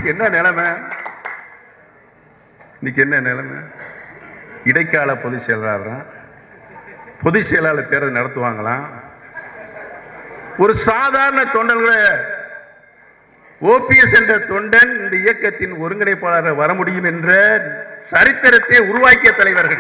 இன்னைக்கு என்ன நிலைமை இன்னைக்கு என்ன நிலைமை இடைக்கால பொதுச் செயலாளர் பொதுச் செயலாளர் தேர்தல் நடத்துவாங்களாம் ஒரு சாதாரண தொண்டர்களை ஓபிஎஸ் என்ற தொண்டன் இந்த இயக்கத்தின் ஒருங்கிணைப்பாளராக வர முடியும் என்ற சரித்திரத்தை உருவாக்கிய தலைவர்கள்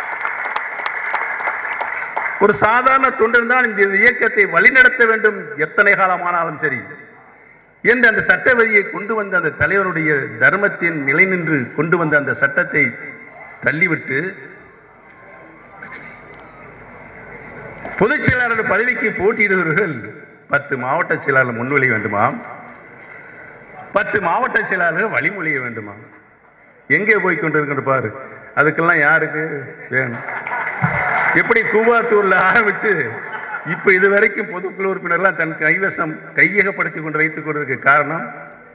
ஒரு சாதாரண தொண்டன் தான் இந்த இயக்கத்தை வழிநடத்த வேண்டும் எத்தனை காலமானாலும் சரி என்று அந்த சட்ட விதியை கொண்டு வந்த அந்த தலைவருடைய தர்மத்தின் நிலை நின்று கொண்டு வந்த அந்த சட்டத்தை தள்ளிவிட்டு பொதுச் செயலாளர் பதவிக்கு போட்டியிடுபவர்கள் பத்து மாவட்ட செயலாளர் முன்வழி வேண்டுமாம் பத்து மாவட்ட செயலாளர்கள் வழிமொழிய வேண்டுமா எங்கே போய் கொண்டிருக்கின்ற பாரு அதுக்கெல்லாம் யாருக்கு வேணும் எப்படி கூவாத்தூர்ல ஆரம்பிச்சு இப்ப இது வரைக்கும் பொதுக்குழு உறுப்பினர்லாம் தன் கைவசம் கையகப்படுத்தி கொண்டு வைத்துக் கொண்டதுக்கு காரணம்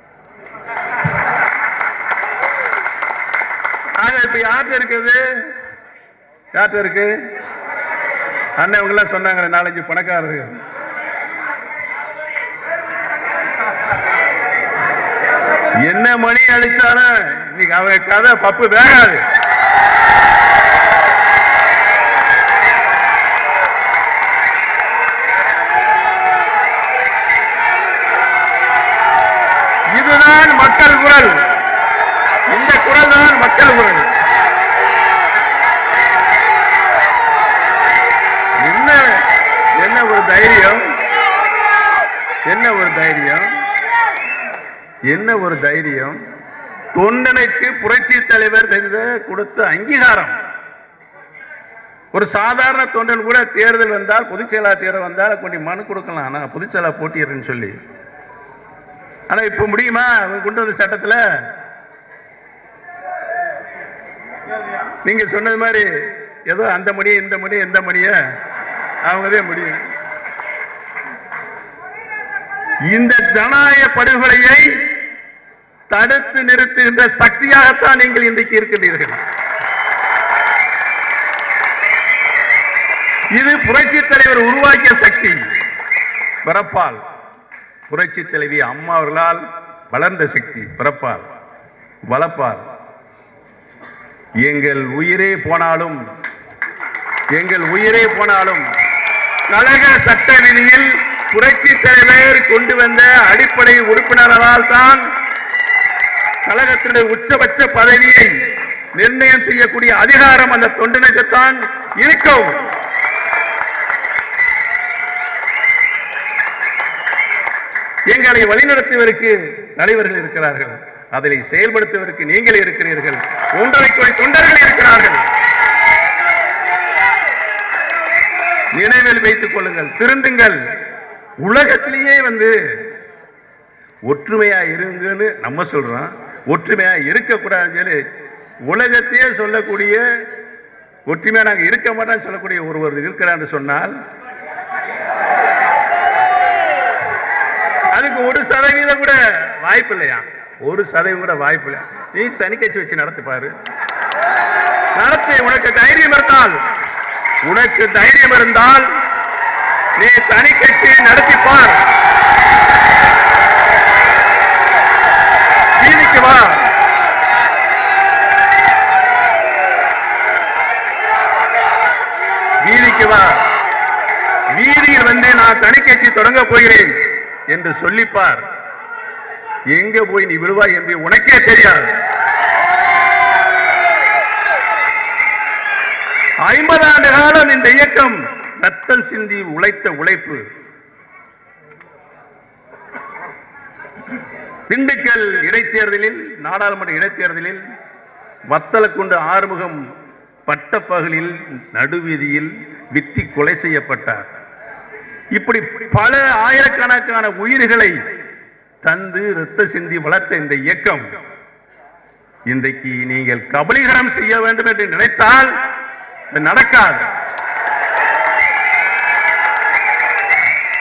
ஆக இப்ப யார்கிட்ட இருக்குது யார்கிட்ட இருக்கு அண்ணன் இவங்க எல்லாம் சொன்னாங்க நாலஞ்சு பணக்காரர்கள் என்ன மணி அடிச்சாலும் இன்னைக்கு அவங்க கதை பப்பு வேகாது இதுதான் மக்கள் குரல் இந்த குரல் தான் மக்கள் குரல் என்ன என்ன ஒரு தைரியம் என்ன ஒரு தைரியம் என்ன ஒரு தைரியம் தொண்டனுக்கு புரட்சி தலைவர் செய்த கொடுத்த அங்கீகாரம் ஒரு சாதாரண தொண்டன் கூட தேர்தல் வந்தால் பொதுச் செயலாளர் தேர்தல் வந்தால் கொஞ்சம் மனு கொடுக்கலாம் நான் பொதுச் செயலாளர் போட்டியிடுறேன்னு சொல்லி ஆனா இப்ப முடியுமா அவங்க கொண்டு வந்த சட்டத்துல நீங்க சொன்னது மாதிரி ஏதோ அந்த மணி இந்த மணி எந்த மணிய அவங்கதே முடியும் இந்த ஜனநாயக படுகொலையை தடுத்து நிறுத்துகின்ற சக்தியாகத்தான் நீங்கள் இன்றைக்கு இருக்கின்றீர்கள் இது புரட்சி தலைவர் உருவாக்கிய சக்தி பிறப்பால் புரட்சி தலைவி அம்மா அவர்களால் வளர்ந்த சக்தி பிறப்பால் வளர்ப்பால் எங்கள் உயிரே போனாலும் எங்கள் உயிரே போனாலும் கழக சட்ட விதியில் புரட்சி தலைவர் கொண்டு வந்த அடிப்படை உறுப்பினர்களால் தான் கழகத்தினுடைய உச்சபட்ச பதவியை நிர்ணயம் செய்யக்கூடிய அதிகாரம் அந்த தொண்டனுக்குத்தான் இருக்கும் எங்களை வழிநடத்துவதற்கு தலைவர்கள் இருக்கிறார்கள் அதை செயல்படுத்துவதற்கு நீங்கள் இருக்கிறீர்கள் ஒன்றரை கோடி தொண்டர்கள் இருக்கிறார்கள் நினைவில் வைத்துக் கொள்ளுங்கள் திருந்துங்கள் உலகத்திலேயே வந்து ஒற்றுமையா இருங்கன்னு நம்ம சொல்றோம் ஒற்றுமையா இருக்கக்கூடாதுன்னு சொல்லி உலகத்தையே சொல்லக்கூடிய ஒற்றுமையா நாங்க இருக்க மாட்டோம்னு சொல்லக்கூடிய ஒருவர் இருக்கிறான்னு சொன்னால் அதுக்கு ஒரு சதவீதம் கூட வாய்ப்பு இல்லையா ஒரு சதவீதம் கூட வாய்ப்பு இல்லையா நீ தனி கட்சி வச்சு நடத்தி பாரு நடத்தி உனக்கு தைரியம் இருந்தால் உனக்கு தைரியம் இருந்தால் நீ தனி கட்சி நடத்தி பார் வீதிக்கு வா வீதிக்கு வா வீதியில் வந்து நான் தனி கட்சி தொடங்க போகிறேன் என்று சொல்லிப்பார் எங்க போய் நீ விழுவாய் என்று உனக்கே தெரியாது ஐம்பது ஆண்டு காலம் இந்த இயக்கம் ரத்தம் சிந்தி உழைத்த உழைப்பு திண்டுக்கல் இடைத்தேர்தலில் நாடாளுமன்ற இடைத்தேர்தலில் வத்தலக்குண்டு ஆறுமுகம் பட்டப்பகலில் நடுவீதியில் வித்தி கொலை செய்யப்பட்டார் இப்படி பல ஆயிரக்கணக்கான உயிர்களை தந்து இரத்த சிந்தி வளர்த்த இந்த இயக்கம் இன்றைக்கு நீங்கள் கபலீகரம் செய்ய வேண்டும் என்று நினைத்தால் அது நடக்காது